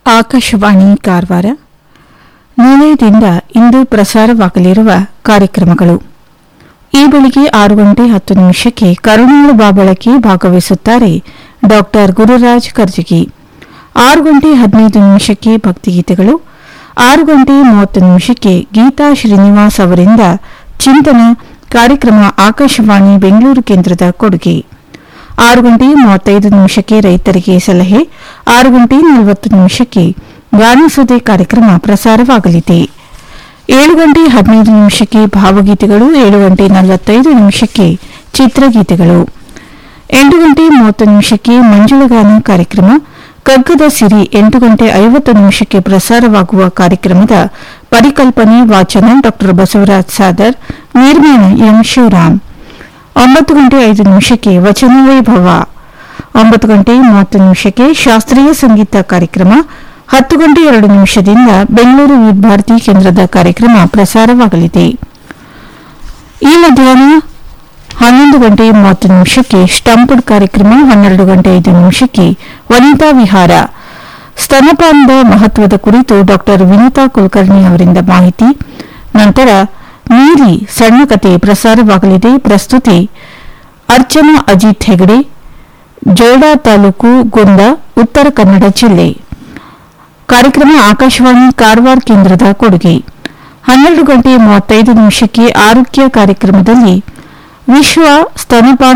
ಆಕಾಶವಾಣಿ ಕಾರವಾರ ನಿಲಯದಿಂದ ಇಂದು ಪ್ರಸಾರವಾಗಲಿರುವ ಕಾರ್ಯಕ್ರಮಗಳು ಈ ಬೆಳಿಗ್ಗೆ ಆರು ಗಂಟೆ ಹತ್ತು ನಿಮಿಷಕ್ಕೆ ಕರುಣಾಳು ಬಾಬಳಕೆ ಭಾಗವಹಿಸುತ್ತಾರೆ ಡಾಕ್ಟರ್ ಗುರುರಾಜ್ ಕರ್ಜಗಿ ಆರು ಗಂಟೆ ಹದಿನೈದು ನಿಮಿಷಕ್ಕೆ ಭಕ್ತಿಗೀತೆಗಳು ಆರು ಗಂಟೆ ಮೂವತ್ತು ನಿಮಿಷಕ್ಕೆ ಗೀತಾ ಶ್ರೀನಿವಾಸ್ ಅವರಿಂದ ಚಿಂತನ ಕಾರ್ಯಕ್ರಮ ಆಕಾಶವಾಣಿ ಬೆಂಗಳೂರು ಕೇಂದ್ರದ ಕೊಡುಗೆ ಆರು ಗಂಟೆ ಮೂವತ್ತೈದು ನಿಮಿಷಕ್ಕೆ ರೈತರಿಗೆ ಸಲಹೆ ಆರು ಗಂಟೆ ನಲವತ್ತು ನಿಮಿಷಕ್ಕೆ ಗಾನಸುದೆ ಕಾರ್ಯಕ್ರಮ ಪ್ರಸಾರವಾಗಲಿದೆ ಏಳು ಗಂಟೆ ಹದಿನೈದು ನಿಮಿಷಕ್ಕೆ ಭಾವಗೀತೆಗಳು ಏಳು ಗಂಟೆ ನಲವತ್ತೈದು ನಿಮಿಷಕ್ಕೆ ಚಿತ್ರಗೀತೆಗಳು ಎಂಟು ಗಂಟೆ ಮೂವತ್ತು ನಿಮಿಷಕ್ಕೆ ಮಂಜುಳಗಾನ ಕಾರ್ಯಕ್ರಮ ಕಗ್ಗದ ಸಿರಿ ಎಂಟು ಗಂಟೆ ಐವತ್ತು ನಿಮಿಷಕ್ಕೆ ಪ್ರಸಾರವಾಗುವ ಕಾರ್ಯಕ್ರಮದ ಪರಿಕಲ್ಪನೆ ವಾಚನ ಡಾ ಬಸವರಾಜ್ ಸಾದರ್ ನಿರ್ಮಾಣ ಎಂ ಶಿವರಾಮ್ ಒಂಬತ್ತು ಗಂಟೆ ಐದು ನಿಮಿಷಕ್ಕೆ ವಚನ ವೈಭವ ಒಂಬತ್ತು ಗಂಟೆ ಮೂವತ್ತು ನಿಮಿಷಕ್ಕೆ ಶಾಸ್ತ್ರೀಯ ಸಂಗೀತ ಕಾರ್ಯಕ್ರಮ ಹತ್ತು ಗಂಟೆ ಎರಡು ನಿಮಿಷದಿಂದ ಬೆಂಗಳೂರು ವಿವಿಧ ಭಾರತಿ ಕೇಂದ್ರದ ಕಾರ್ಯಕ್ರಮ ಪ್ರಸಾರವಾಗಲಿದೆ ಈ ಮಧ್ಯಾಹ್ನ ಹನ್ನೊಂದು ಗಂಟೆ ಮೂವತ್ತು ನಿಮಿಷಕ್ಕೆ ಸ್ಟಂಪ್ಡ್ ಕಾರ್ಯಕ್ರಮ ಹನ್ನೆರಡು ಗಂಟೆ ಐದು ನಿಮಿಷಕ್ಕೆ ವನಿತಾ ವಿಹಾರ ಸ್ತನಪಾನದ ಮಹತ್ವದ ಕುರಿತು ಡಾಕ್ಟರ್ ವಿನಿತಾ ಕುಲಕರ್ಣಿ ಅವರಿಂದ ಮಾಹಿತಿ ನಂತರ ನೀಲಿ ಸಣ್ಣ ಕತೆ ಪ್ರಸಾರವಾಗಲಿದೆ ಪ್ರಸ್ತುತಿ ಅರ್ಚನಾ ಅಜಿತ್ ಹೆಗಡೆ ಜೋಡಾ ತಾಲೂಕು ಗುಂದ ಉತ್ತರ ಕನ್ನಡ ಜಿಲ್ಲೆ ಕಾರ್ಯಕ್ರಮ ಆಕಾಶವಾಣಿ ಕಾರವಾರ ಕೇಂದ್ರದ ಕೊಡುಗೆ ಹನ್ನೆರಡು ಗಂಟೆ ಮೂವತ್ತೈದು ನಿಮಿಷಕ್ಕೆ ಆರೋಗ್ಯ ಕಾರ್ಯಕ್ರಮದಲ್ಲಿ ವಿಶ್ವ ಸ್ತನಪಾನ